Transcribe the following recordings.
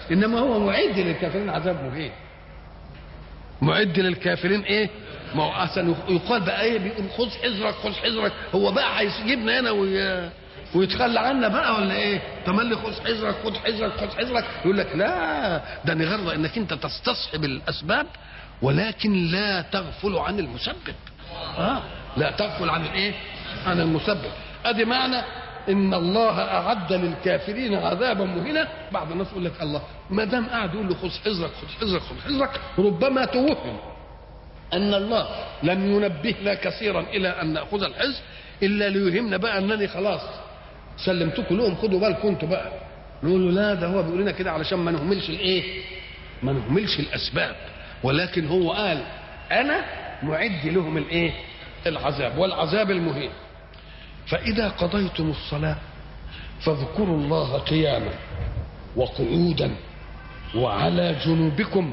انما هو معد للكافرين عذاب مهين معد للكافرين ايه ما هو احسن يقال بقى ايه بيقول خذ حذرك خذ حذرك هو بقى هيجيبنا هنا وي... ويتخلى عنا بقى ولا ايه تملي خذ حذرك خذ حذرك خذ حذرك يقول لك لا ده نغرض انك انت تستصحب الاسباب ولكن لا تغفل عن المسبب اه لا تغفل عن الايه عن المسبب ادي معنى ان الله اعد للكافرين عذابا مهينا بعض الناس يقول لك الله ما دام قاعد يقول له خذ حذرك خذ حذرك خذ حذرك ربما توهم ان الله لم ينبهنا كثيرا الى ان ناخذ الحذر الا ليهمنا بقى انني خلاص سلمتكم لهم خدوا بالكم انتوا بقى نقول له لا ده هو بيقول لنا كده علشان ما نهملش الايه ما نهملش الاسباب ولكن هو قال انا معد لهم الايه العذاب والعذاب المهين فاذا قضيتم الصلاه فاذكروا الله قياما وقعودا وعلى جنوبكم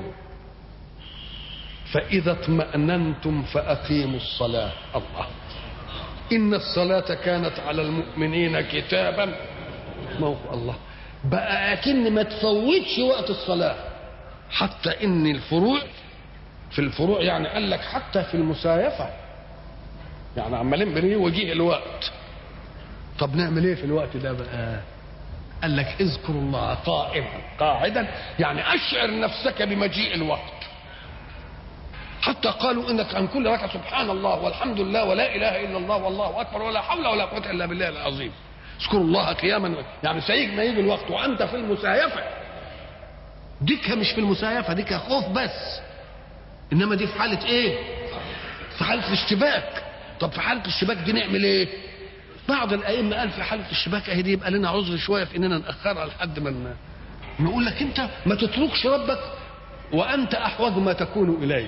فاذا اطماننتم فاقيموا الصلاه الله ان الصلاه كانت على المؤمنين كتابا موقع الله بقى اكن ما تفوتش وقت الصلاه حتى ان الفروع في الفروع يعني قال لك حتى في المسايفه يعني عمالين بنيه وجيه الوقت طب نعمل ايه في الوقت ده بقى قال لك اذكروا الله قائما قاعدا يعني اشعر نفسك بمجيء الوقت حتى قالوا انك عن كل ركعه سبحان الله والحمد لله ولا اله الا الله والله اكبر ولا حول ولا قوه الا بالله العظيم اذكروا الله قياما يعني سيج ما يجي الوقت وانت في المسايفه ديك مش في المسايفه ديك خوف بس انما دي في حاله ايه في حاله الاشتباك طب في حاله الاشتباك دي نعمل ايه بعض الائمه قال في حاله الشباك اهي دي يبقى لنا عذر شويه في اننا ناخرها لحد ما نقول لك انت ما تتركش ربك وانت احوج ما تكون اليه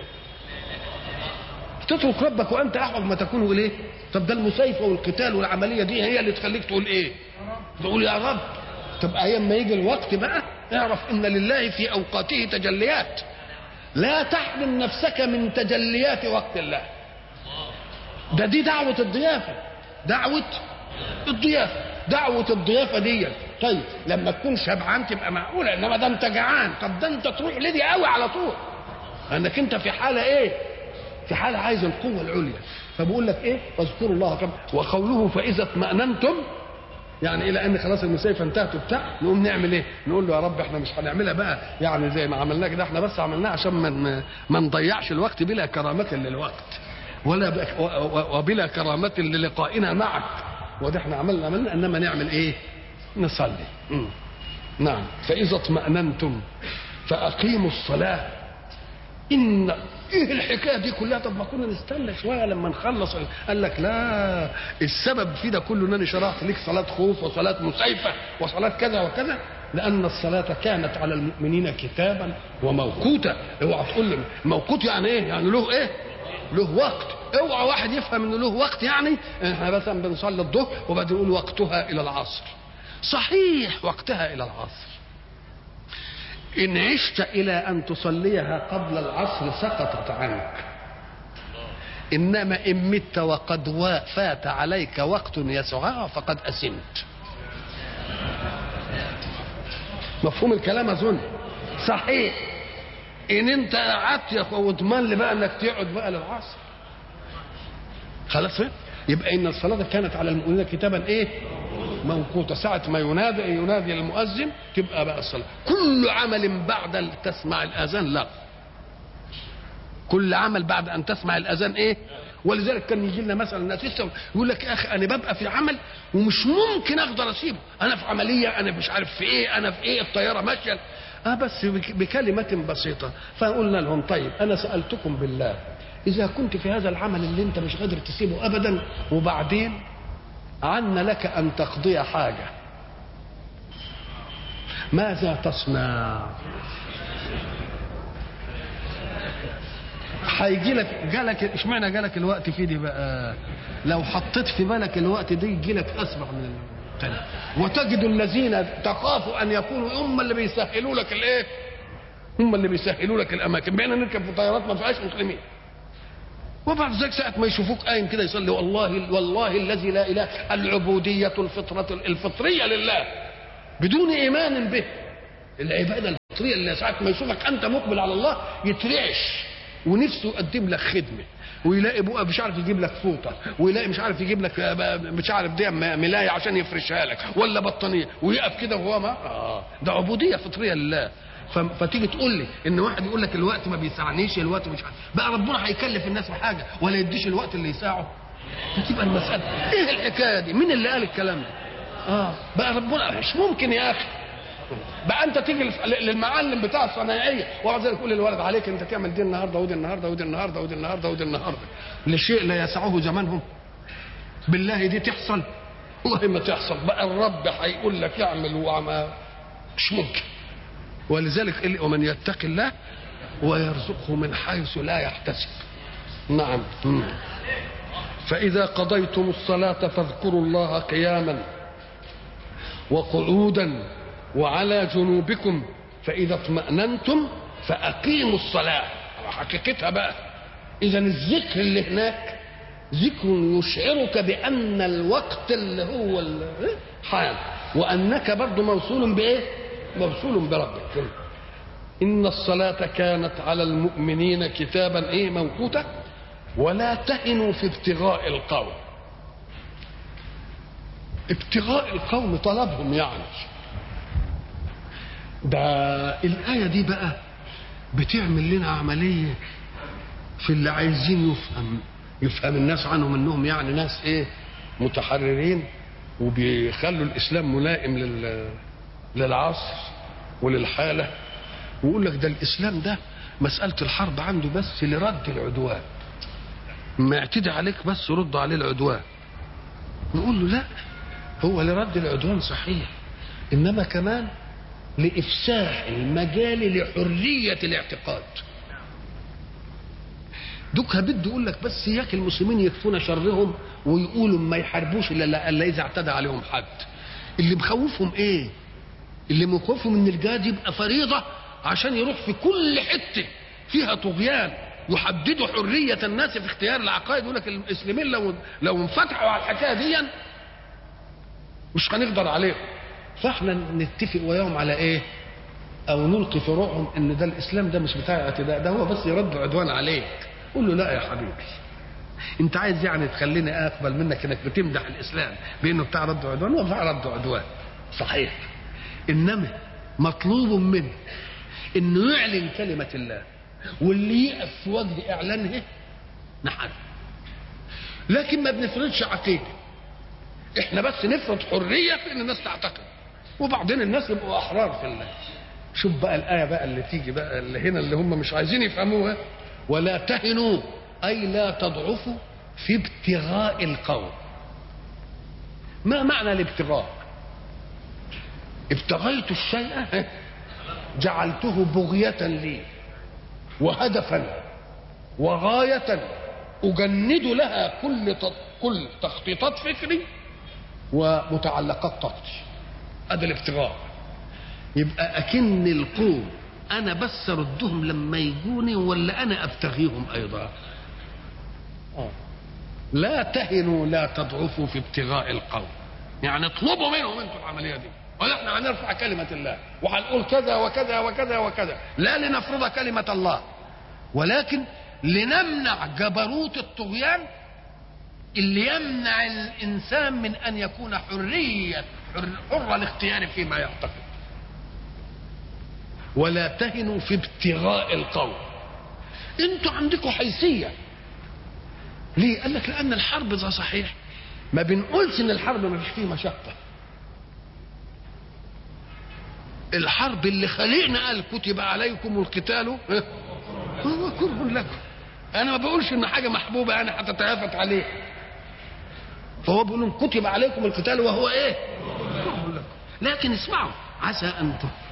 تترك ربك وانت احوج ما تكون اليه طب ده المسايفه والقتال والعمليه دي هي اللي تخليك تقول ايه تقول يا رب طب ايام ما يجي الوقت بقى اعرف ان لله في اوقاته تجليات لا تحرم نفسك من تجليات وقت الله ده دي دعوة الضيافة دعوة الضيافة دعوة الضيافة دي طيب لما تكون شبعان تبقى معقولة انما ده انت جعان طب ده انت تروح لدي قوي على طول انك انت في حالة ايه في حالة عايز القوة العليا فبقول لك ايه واذكروا الله كم وقوله فاذا اطمأننتم يعني الى ان خلاص المسيفه انتهت وبتاع نقوم نعمل ايه؟ نقول له يا رب احنا مش هنعملها بقى يعني زي ما عملناه كده احنا بس عملناه عشان ما ما نضيعش الوقت بلا كرامه للوقت ولا وبلا كرامه للقائنا معك وده احنا عملنا عملنا انما نعمل ايه؟ نصلي مم. نعم فاذا اطمأننتم فاقيموا الصلاه ان ايه الحكايه دي كلها طب ما كنا نستنى شويه لما نخلص قال لك لا السبب في ده كله انني شرعت لك صلاه خوف وصلاه مسيفه وصلاه كذا وكذا لان الصلاه كانت على المؤمنين كتابا وموقوتا اوعى تقول لي موقوت يعني ايه؟ يعني له ايه؟ له وقت اوعى واحد يفهم انه له وقت يعني احنا مثلا بنصلي الظهر وبعدين نقول وقتها الى العصر صحيح وقتها الى العصر إن عشت إلى أن تصليها قبل العصر سقطت عنك إنما إن مت وقد فات عليك وقت يسعها فقد أسمت مفهوم الكلام أظن صحيح إن أنت قعدت يا أخوة وتمل بقى إنك تقعد بقى للعصر خلاص يبقى إن الصلاة كانت على المؤمنين كتابا إيه؟ موقوتة ساعة ما ينادي ينادي المؤذن تبقى بقى الصلاة كل عمل بعد أن تسمع الأذان لا كل عمل بعد أن تسمع الأذان إيه ولذلك كان يجي لنا مثلا ناس يقول لك يا أخي أنا ببقى في عمل ومش ممكن أقدر أسيبه أنا في عملية أنا مش عارف في إيه أنا في إيه الطيارة ماشية آه بس بكلمة بسيطة فقلنا لهم طيب أنا سألتكم بالله إذا كنت في هذا العمل اللي أنت مش قادر تسيبه أبدا وبعدين عن لك أن تقضي حاجة ماذا تصنع هيجي لك جالك اشمعنى جالك الوقت في دي بقى لو حطيت في بالك الوقت دي يجي لك اسرع من الثاني وتجد الذين تخاف ان يكونوا هم اللي بيسهلوا لك الايه هم اللي بيسهلوا لك الاماكن بقينا نركب في طيارات ما فيهاش مسلمين وبعد ذلك ساعة ما يشوفوك قايم كده يصلي والله والله الذي لا اله العبودية الفطرة الفطرية لله بدون إيمان به العبادة الفطريه اللي ساعه ما يشوفك انت مقبل على الله يترعش ونفسه يقدم لك خدمه ويلاقي بقى مش عارف يجيب لك فوطه ويلاقي مش عارف يجيب لك مش عارف دي ملايه عشان يفرشها لك ولا بطانيه ويقف كده وهو ما آه ده عبوديه فطريه لله فتيجي تقول لي ان واحد يقول لك الوقت ما بيسعنيش الوقت مش عارف بقى ربنا هيكلف الناس بحاجه ولا يديش الوقت اللي يساعه فتبقى المساله ايه الحكايه دي مين اللي قال الكلام ده اه بقى ربنا مش ممكن يا اخي بقى انت تيجي للمعلم بتاع الصنايعيه وبعد ذلك يقول للولد عليك انت تعمل دي النهارده ودي النهارده ودي النهارده ودي النهارده ودي النهارده لشيء لا يسعه زمانهم بالله دي تحصل والله ما تحصل بقى الرب هيقول لك اعمل وعمل مش ممكن ولذلك ومن يتق الله ويرزقه من حيث لا يحتسب نعم فإذا قضيتم الصلاة فاذكروا الله قياما وقعودا وعلى جنوبكم فإذا اطمأننتم فأقيموا الصلاة حقيقتها بقى إذا الذكر اللي هناك ذكر يشعرك بأن الوقت اللي هو حان وأنك برضه موصول بإيه؟ موصول بربك إن الصلاة كانت على المؤمنين كتابا إيه موقوتا ولا تهنوا في ابتغاء القوم ابتغاء القوم طلبهم يعني ده الآية دي بقى بتعمل لنا عملية في اللي عايزين يفهم يفهم الناس عنهم انهم يعني ناس ايه متحررين وبيخلوا الاسلام ملائم لل للعصر وللحاله ويقول لك ده الاسلام ده مساله الحرب عنده بس لرد العدوان ما يعتدي عليك بس رد عليه العدوان نقول له لا هو لرد العدوان صحيح انما كمان لافساح المجال لحريه الاعتقاد دوكها بده يقول لك بس اياك المسلمين يكفون شرهم ويقولوا ما يحاربوش الا الا اذا اعتدى عليهم حد اللي مخوفهم ايه اللي مخوفهم ان الجهاد يبقى فريضه عشان يروح في كل حته فيها طغيان يحددوا حريه الناس في اختيار العقائد يقول لك المسلمين لو لو انفتحوا على الحكايه دي مش هنقدر عليهم فاحنا نتفق وياهم على ايه او نلقي في روعهم ان ده الاسلام ده مش بتاع اعتداء ده هو بس يرد عدوان عليك قول له لا يا حبيبي انت عايز يعني تخليني اقبل منك انك بتمدح الاسلام بانه بتاع رد عدوان هو بتاع رد عدوان صحيح انما مطلوب منه انه يعلن كلمه الله واللي يقف في وجه اعلانها نحن لكن ما بنفرضش عقيده احنا بس نفرض حريه في ان الناس تعتقد وبعدين الناس يبقوا احرار في الله شوف بقى الايه بقى اللي تيجي بقى اللي هنا اللي هم مش عايزين يفهموها ولا تهنوا اي لا تضعفوا في ابتغاء القوم ما معنى الابتغاء ابتغيت الشيء جعلته بغية لي وهدفا وغاية أجند لها كل كل تخطيطات فكري ومتعلقات طاقتي هذا الابتغاء يبقى أكن القوم أنا بس أردهم لما يجوني ولا أنا أبتغيهم أيضا آه. لا تهنوا لا تضعفوا في ابتغاء القوم يعني اطلبوا منهم انتم العمليه دي ولا احنا هنرفع كلمه الله وهنقول كذا وكذا وكذا وكذا لا لنفرض كلمه الله ولكن لنمنع جبروت الطغيان اللي يمنع الانسان من ان يكون حريه حر, حر الاختيار فيما يعتقد ولا تهنوا في ابتغاء القوم انتوا عندكم حيثيه ليه قال لك لان الحرب ده صحيح ما بنقولش ان الحرب ما فيش فيه مشقه الحرب اللي خلقنا قال كتب عليكم القتال هو كره لكم انا ما بقولش ان حاجه محبوبه انا هتتهافت عليه فهو بيقول لهم كتب عليكم القتال وهو ايه كره لكم لكن اسمعوا عسى ان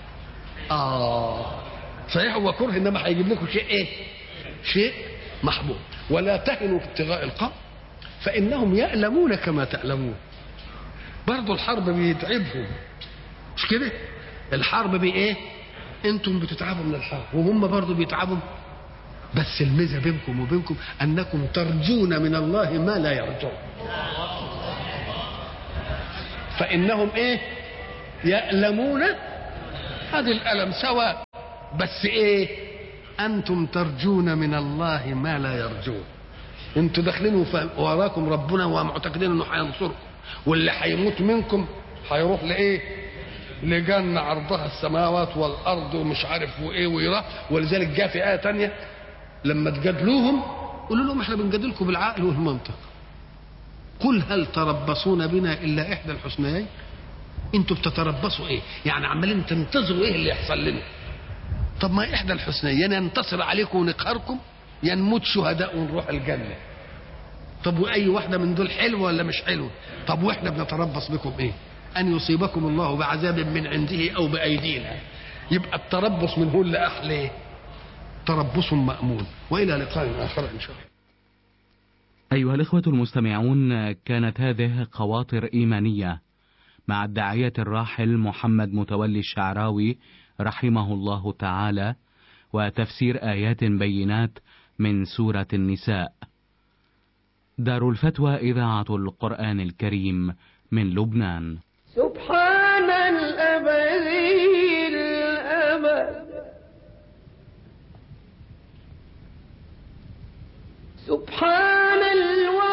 اه صحيح هو كره انما هيجيب لكم شيء ايه شيء محبوب ولا تهنوا في ابتغاء القوم فانهم يألمون كما تألمون برضه الحرب بيتعبهم مش كده الحرب بايه انتم بتتعبوا من الحرب وهم برضه بيتعبوا بس الميزه بينكم وبينكم انكم ترجون من الله ما لا يرجون فانهم ايه يألمون هذه الألم سواء بس ايه انتم ترجون من الله ما لا يرجون انتوا داخلين وفا- وراكم ربنا ومعتقدين انه هينصركم واللي هيموت منكم هيروح لايه لجنة عرضها السماوات والارض ومش عارف وايه ويراه ولذلك جاء في ايه تانية لما تجادلوهم قولوا لهم احنا بنجادلكم بالعقل والمنطق قل هل تربصون بنا الا احدى الحسنيين انتوا بتتربصوا ايه يعني عمالين تنتظروا ايه اللي يحصل لنا طب ما احدى الحسنيين ينتصر عليكم ونقهركم يا نموت شهداء ونروح الجنه طب واي واحده من دول حلوه ولا مش حلوه طب واحنا بنتربص بكم ايه ان يصيبكم الله بعذاب من عنده او بايدينا يبقى التربص من هو اللي احلى تربص مامون والى لقاء اخر ان شاء الله أيها الإخوة المستمعون كانت هذه خواطر إيمانية مع الداعية الراحل محمد متولي الشعراوي رحمه الله تعالى وتفسير آيات بينات من سورة النساء دار الفتوى إذاعة القرآن الكريم من لبنان سبحان الأبدي الأبد سبحان